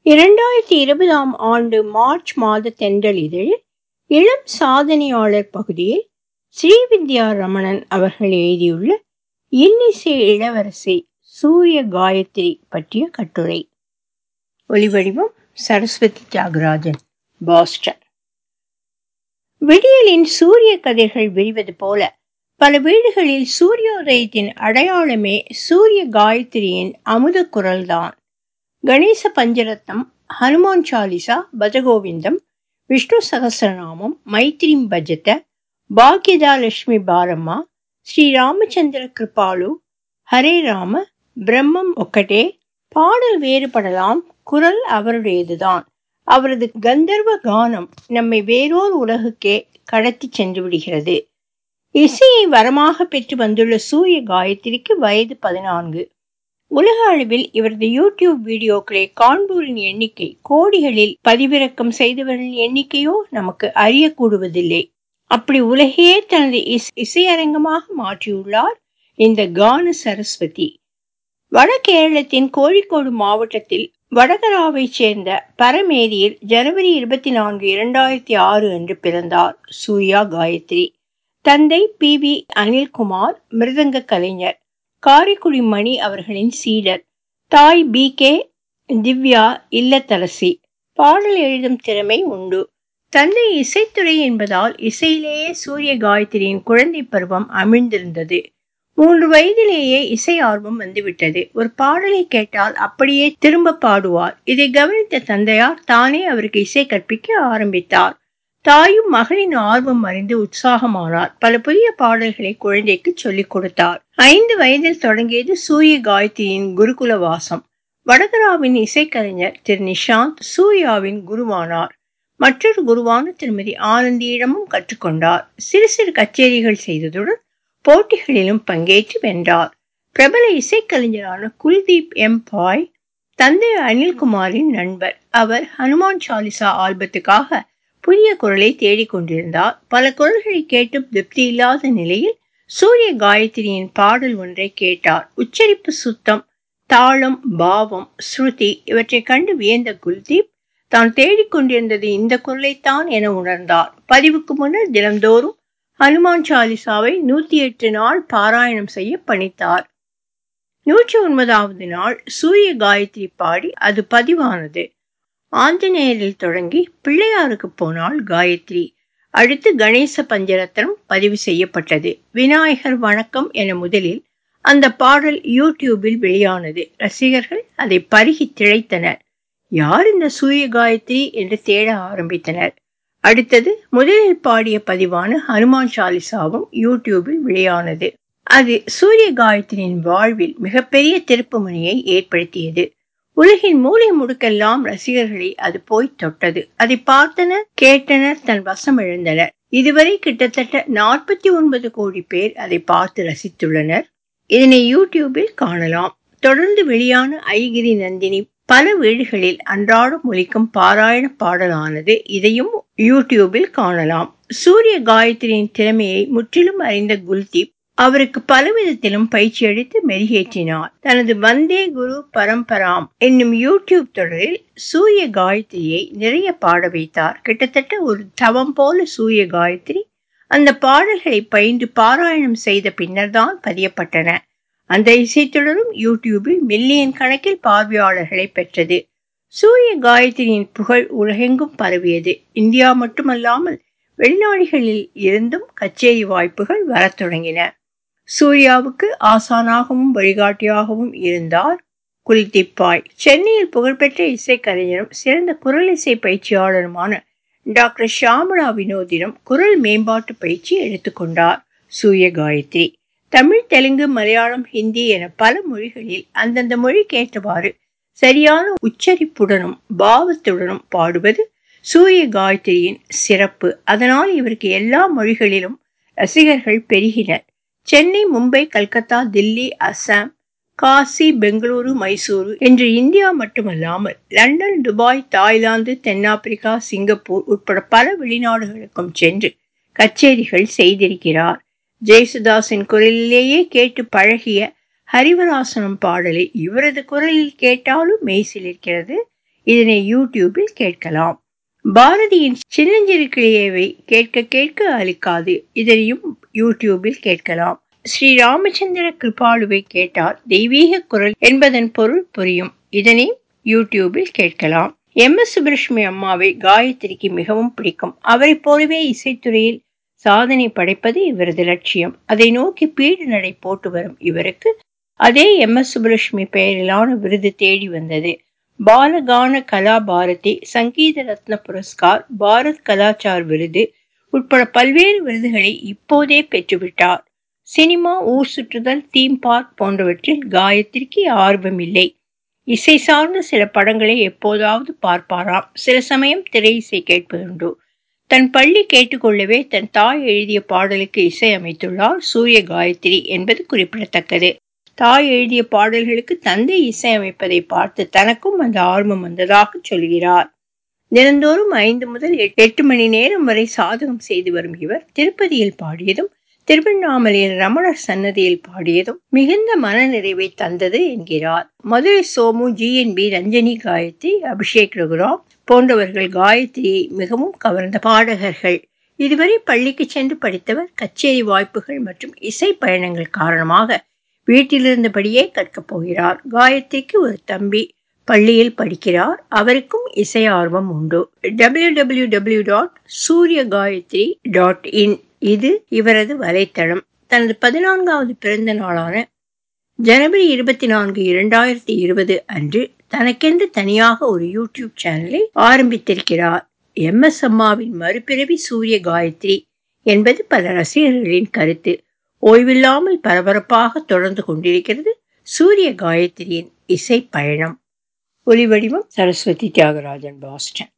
இரண்டாயிரத்தி இருபதாம் ஆண்டு மார்ச் மாத தென்றலிதழில் இளம் சாதனையாளர் பகுதியில் ஸ்ரீவித்யா ரமணன் அவர்கள் எழுதியுள்ள இன்னிசை இளவரசி சூரிய காயத்ரி பற்றிய கட்டுரை ஒலிவடிவம் சரஸ்வதி தியாகராஜன் பாஸ்டன் விடியலின் சூரிய கதிர்கள் விரிவது போல பல வீடுகளில் சூரியோதயத்தின் அடையாளமே சூரிய காயத்ரியின் அமுத குரல்தான் கணேச பஞ்சரத்னம் ஹனுமான் சாலிசா பஜகோவிந்தம் விஷ்ணு சகசிரநாமம் மைத்ரீம் பஜத பாக்யதா லட்சுமி பாரம்மா ஸ்ரீ ராமச்சந்திர கிருபாலு ஹரே ராம பிரம்மம் ஒக்கட்டே பாடல் வேறுபடலாம் குரல் அவருடையதுதான் அவரது கந்தர்வ கானம் நம்மை வேறோர் உலகுக்கே கடத்தி சென்று விடுகிறது இசையை வரமாக பெற்று வந்துள்ள சூரிய காயத்ரிக்கு வயது பதினான்கு உலக அளவில் இவரது யூடியூப் வீடியோக்களை காண்போரின் எண்ணிக்கை கோடிகளில் பதிவிறக்கம் செய்தவர்களின் எண்ணிக்கையோ நமக்கு அறியக்கூடுவதில்லை அப்படி உலகையே தனது இஸ் இசையரங்கமாக மாற்றியுள்ளார் இந்த கான சரஸ்வதி வட கேரளத்தின் கோழிக்கோடு மாவட்டத்தில் வடகராவை சேர்ந்த பரமேரியில் ஜனவரி இருபத்தி நான்கு இரண்டாயிரத்தி ஆறு அன்று பிறந்தார் சூர்யா காயத்ரி தந்தை பி வி அனில்குமார் மிருதங்க கலைஞர் காரைக்குடி மணி அவர்களின் சீடர் தாய் பி கே திவ்யா இல்லத்தரசி பாடல் எழுதும் திறமை உண்டு தந்தை இசைத்துறை என்பதால் இசையிலேயே சூரிய காயத்ரியின் குழந்தை பருவம் அமிழ்ந்திருந்தது மூன்று வயதிலேயே இசை ஆர்வம் வந்துவிட்டது ஒரு பாடலை கேட்டால் அப்படியே திரும்ப பாடுவார் இதை கவனித்த தந்தையார் தானே அவருக்கு இசை கற்பிக்க ஆரம்பித்தார் தாயும் மகளின் ஆர்வம் அறிந்து உற்சாகமானார் பல புதிய பாடல்களை குழந்தைக்கு சொல்லிக் கொடுத்தார் ஐந்து வயதில் தொடங்கியது சூரிய காயத்ரியின் குருகுல வாசம் வடகராவின் இசைக்கலைஞர் திரு நிஷாந்த் சூர்யாவின் குருவானார் மற்றொரு குருவான திருமதி ஆனந்தியிடமும் கற்றுக்கொண்டார் சிறு சிறு கச்சேரிகள் செய்ததுடன் போட்டிகளிலும் பங்கேற்று வென்றார் பிரபல இசைக்கலைஞரான குல்தீப் எம் பாய் தந்தை அனில்குமாரின் நண்பர் அவர் ஹனுமான் சாலிசா ஆல்பத்துக்காக புதிய குரலை தேடிக்கொண்டிருந்தார் பல குரல்களை கேட்டும் திருப்தி இல்லாத நிலையில் சூரிய காயத்ரியின் பாடல் ஒன்றை கேட்டார் உச்சரிப்பு சுத்தம் தாளம் பாவம் ஸ்ருதி இவற்றை கண்டு வியந்த குல்தீப் தான் தேடிக்கொண்டிருந்தது இந்த குரலைத்தான் என உணர்ந்தார் பதிவுக்கு முன்னர் தினந்தோறும் ஹனுமான் சாலிசாவை நூத்தி எட்டு நாள் பாராயணம் செய்ய பணித்தார் நூற்றி ஒன்பதாவது நாள் சூரிய காயத்ரி பாடி அது பதிவானது ஆஞ்சநேயரில் தொடங்கி பிள்ளையாருக்கு போனால் காயத்ரி அடுத்து கணேச பஞ்சரத்னம் பதிவு செய்யப்பட்டது விநாயகர் வணக்கம் என முதலில் அந்த பாடல் யூடியூபில் வெளியானது ரசிகர்கள் அதை பருகி திளைத்தனர் யார் இந்த சூரிய காயத்ரி என்று தேட ஆரம்பித்தனர் அடுத்தது முதலில் பாடிய பதிவான ஹனுமான் சாலிசாவும் யூடியூபில் வெளியானது அது சூரிய காயத்ரியின் வாழ்வில் மிகப்பெரிய திருப்புமுனையை ஏற்படுத்தியது உலகின் மூலை முடுக்கெல்லாம் ரசிகர்களை அது போய் தொட்டது அதை பார்த்தனர் கேட்டனர் தன் வசம் இழந்தனர் இதுவரை கிட்டத்தட்ட நாற்பத்தி ஒன்பது கோடி பேர் அதை பார்த்து ரசித்துள்ளனர் இதனை யூடியூபில் காணலாம் தொடர்ந்து வெளியான ஐகிரி நந்தினி பல வீடுகளில் அன்றாடம் ஒலிக்கும் பாராயண பாடலானது இதையும் யூடியூபில் காணலாம் சூரிய காயத்ரியின் திறமையை முற்றிலும் அறிந்த குல்தீப் அவருக்கு பலவிதத்திலும் பயிற்சி அளித்து மெருகேற்றினார் தனது வந்தே குரு பரம்பராம் என்னும் யூடியூப் தொடரில் சூரிய காயத்ரியை நிறைய பாட வைத்தார் கிட்டத்தட்ட ஒரு தவம் போல சூரிய காயத்ரி அந்த பாடல்களை பயின்று பாராயணம் செய்த பின்னர்தான் பதியப்பட்டன அந்த இசைத்தொடரும் யூடியூபில் மில்லியன் கணக்கில் பார்வையாளர்களை பெற்றது சூரிய காயத்ரியின் புகழ் உலகெங்கும் பரவியது இந்தியா மட்டுமல்லாமல் வெளிநாடுகளில் இருந்தும் கச்சேரி வாய்ப்புகள் வரத் தொடங்கின சூர்யாவுக்கு ஆசானாகவும் வழிகாட்டியாகவும் இருந்தார் குல்தீப் பாய் சென்னையில் புகழ்பெற்ற இசைக்கலைஞரும் சிறந்த குரல் இசை பயிற்சியாளருமான டாக்டர் ஷாமலா வினோதிடம் குரல் மேம்பாட்டு பயிற்சி எடுத்துக்கொண்டார் சூரிய காயத்ரி தமிழ் தெலுங்கு மலையாளம் ஹிந்தி என பல மொழிகளில் அந்தந்த மொழிக்கேற்றவாறு சரியான உச்சரிப்புடனும் பாவத்துடனும் பாடுவது சூரிய காயத்ரியின் சிறப்பு அதனால் இவருக்கு எல்லா மொழிகளிலும் ரசிகர்கள் பெருகினர் சென்னை மும்பை கல்கத்தா தில்லி அஸ்ஸாம் காசி பெங்களூரு மைசூரு என்று இந்தியா மட்டுமல்லாமல் லண்டன் துபாய் தாய்லாந்து தென்னாப்பிரிக்கா சிங்கப்பூர் உட்பட பல வெளிநாடுகளுக்கும் சென்று கச்சேரிகள் செய்திருக்கிறார் ஜெயசுதாஸின் குரலிலேயே கேட்டு பழகிய ஹரிவராசனம் பாடலை இவரது குரலில் கேட்டாலும் மெய்சிலிருக்கிறது இதனை யூடியூபில் கேட்கலாம் பாரதியின் சின்னஞ்சிறு கிளியவை கேட்க கேட்க அளிக்காது இதனையும் யூடியூபில் கேட்கலாம் ஸ்ரீ ராமச்சந்திர கிருபாலுவை கேட்டால் தெய்வீக குரல் என்பதன் பொருள் புரியும் இதனை யூடியூபில் கேட்கலாம் எம் எஸ் சுப்பிரஷ்மி அம்மாவை காயத்ரிக்கு மிகவும் பிடிக்கும் அவரை போலவே இசைத்துறையில் சாதனை படைப்பது இவரது லட்சியம் அதை நோக்கி பீடு நடை போட்டு வரும் இவருக்கு அதே எம் எஸ் சுப்புலட்சுமி பெயரிலான விருது தேடி வந்தது பாலகான கலா பாரதி சங்கீத ரத்ன புரஸ்கார் பாரத் கலாச்சார் விருது உட்பட பல்வேறு விருதுகளை இப்போதே பெற்றுவிட்டார் சினிமா ஊர் சுற்றுதல் தீம் பார்க் போன்றவற்றில் காயத்ரிக்கு ஆர்வமில்லை இசை சார்ந்த சில படங்களை எப்போதாவது பார்ப்பாராம் சில சமயம் திரை இசை கேட்பதுண்டு தன் பள்ளி கேட்டுக்கொள்ளவே தன் தாய் எழுதிய பாடலுக்கு இசை அமைத்துள்ளார் சூரிய காயத்ரி என்பது குறிப்பிடத்தக்கது தாய் எழுதிய பாடல்களுக்கு தந்தை இசையமைப்பதை பார்த்து தனக்கும் அந்த ஆர்வம் வந்ததாக சொல்கிறார் தினந்தோறும் ஐந்து முதல் எட்டு மணி நேரம் வரை சாதகம் செய்து வரும் இவர் திருப்பதியில் பாடியதும் திருவண்ணாமலையில் ரமணர் சன்னதியில் பாடியதும் மிகுந்த மனநிறைவை தந்தது என்கிறார் Madurai Somu G N B Ranjani Gayathri Abhishek Raghuram போன்றவர்கள் காயத்ரியை மிகவும் கவர்ந்த பாடகர்கள் இதுவரை பள்ளிக்கு சென்று படித்தவர் கச்சேரி வாய்ப்புகள் மற்றும் இசை பயணங்கள் காரணமாக வீட்டிலிருந்தபடியே கற்கப் போகிறார் காயத்ரிக்கு ஒரு தம்பி பள்ளியில் படிக்கிறார் அவருக்கும் இசை ஆர்வம் உண்டு டபிள்யூ டபிள்யூ டபிள்யூ டாட் சூரிய காயத்ரி டாட் இன் இது இவரது வலைத்தளம் தனது பதினான்காவது பிறந்த நாளான ஜனவரி இருபத்தி நான்கு இரண்டாயிரத்தி இருபது அன்று தனக்கென்று தனியாக ஒரு யூடியூப் சேனலை ஆரம்பித்திருக்கிறார் எம் எஸ் அம்மாவின் மறுபிறவி சூரிய காயத்ரி என்பது பல ரசிகர்களின் கருத்து ஓய்வில்லாமல் பரபரப்பாக தொடர்ந்து கொண்டிருக்கிறது சூரிய காயத்ரியின் இசை பயணம் ஒலிவடிவம் சரஸ்வதி தியாகராஜன் பாஸ்டன்